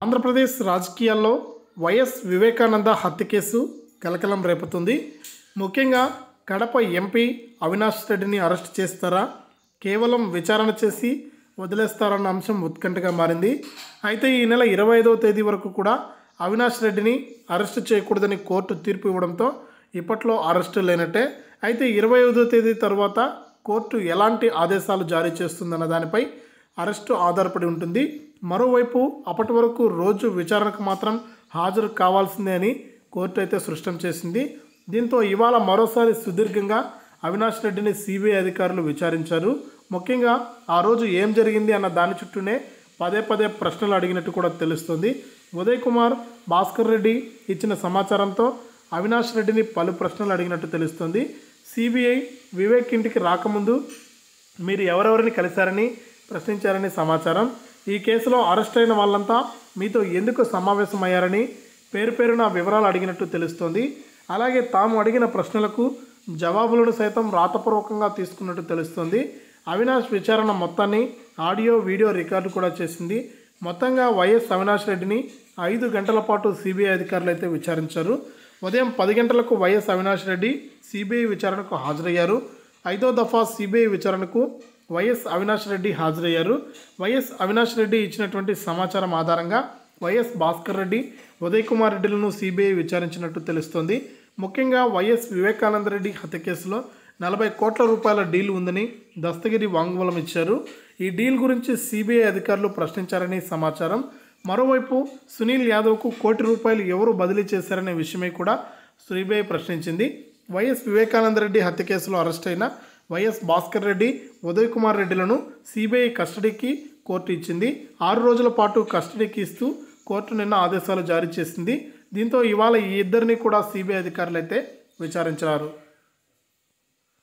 ఆంధ్రప్రదేశ్ రాజకీయాల్లో వైఎస్ వివేకానంద హత్య కేసు కలకలం రేపుతుంది ముఖ్యంగా కడప ఎంపీ అవినాష్ రెడ్డిని అరెస్ట్ చేస్తారా కేవలం విచారణ చేసి వదిలేస్తారన్న అంశం ఉత్కంఠగా మారింది అయితే ఈ నెల ఇరవై ఐదవ తేదీ వరకు కూడా అవినాష్ రెడ్డిని అరెస్ట్ చేయకూడదని కోర్టు తీర్పు ఇవ్వడంతో ఇప్పట్లో అరెస్టు లేనట్టే అయితే ఇరవై ఐదవ తేదీ తర్వాత కోర్టు ఎలాంటి ఆదేశాలు జారీ చేస్తుందన్న దానిపై అరెస్టు ఆధారపడి ఉంటుంది మరోవైపు అప్పటి వరకు రోజు విచారణకు మాత్రం హాజరు కావాల్సిందే అని కోర్టు అయితే స్పష్టం చేసింది దీంతో ఇవాళ మరోసారి సుదీర్ఘంగా అవినాష్ రెడ్డిని సిబిఐ అధికారులు విచారించారు ముఖ్యంగా ఆ రోజు ఏం జరిగింది అన్న దాని చుట్టూనే పదే పదే ప్రశ్నలు అడిగినట్టు కూడా తెలుస్తుంది ఉదయ్ కుమార్ భాస్కర్ రెడ్డి ఇచ్చిన సమాచారంతో అవినాష్ రెడ్డిని పలు ప్రశ్నలు అడిగినట్టు తెలుస్తుంది సిబిఐ వివేక్ ఇంటికి రాకముందు మీరు ఎవరెవరిని కలిశారని ప్రశ్నించారని సమాచారం ఈ కేసులో అరెస్ట్ అయిన వాళ్ళంతా మీతో ఎందుకు సమావేశమయ్యారని పేరు పేరున వివరాలు అడిగినట్టు తెలుస్తోంది అలాగే తాము అడిగిన ప్రశ్నలకు జవాబులను సైతం రాతపూర్వకంగా తీసుకున్నట్టు తెలుస్తోంది అవినాష్ విచారణ మొత్తాన్ని ఆడియో వీడియో రికార్డు కూడా చేసింది మొత్తంగా వైఎస్ అవినాష్ రెడ్డిని ఐదు గంటల పాటు సిబిఐ అధికారులు అయితే విచారించారు ఉదయం పది గంటలకు వైఎస్ అవినాష్ రెడ్డి సిబిఐ విచారణకు హాజరయ్యారు ఐదో దఫా సిబిఐ విచారణకు వైఎస్ అవినాష్ రెడ్డి హాజరయ్యారు వైఎస్ అవినాష్ రెడ్డి ఇచ్చినటువంటి సమాచారం ఆధారంగా వైఎస్ భాస్కర్ రెడ్డి ఉదయ్ కుమార్ రెడ్డిలను సిబిఐ విచారించినట్టు తెలుస్తోంది ముఖ్యంగా వైఎస్ వివేకానంద రెడ్డి హత్య కేసులో నలభై కోట్ల రూపాయల డీల్ ఉందని దస్తగిరి వాంగ్మూలం ఇచ్చారు ఈ డీల్ గురించి సిబిఐ అధికారులు ప్రశ్నించారని సమాచారం మరోవైపు సునీల్ యాదవ్కు కోటి రూపాయలు ఎవరు బదిలీ చేశారనే విషయమై కూడా సిబిఐ ప్రశ్నించింది వైఎస్ వివేకానంద రెడ్డి హత్య కేసులో అరెస్ట్ అయిన వైఎస్ భాస్కర్ రెడ్డి ఉదయ్ కుమార్ రెడ్డిలను సిబిఐ కస్టడీకి కోర్టు ఇచ్చింది ఆరు రోజుల పాటు కస్టడీకి ఇస్తూ కోర్టు నిన్న ఆదేశాలు జారీ చేసింది దీంతో ఇవాళ ఈ ఇద్దరిని కూడా సిబిఐ అధికారులు అయితే విచారించారు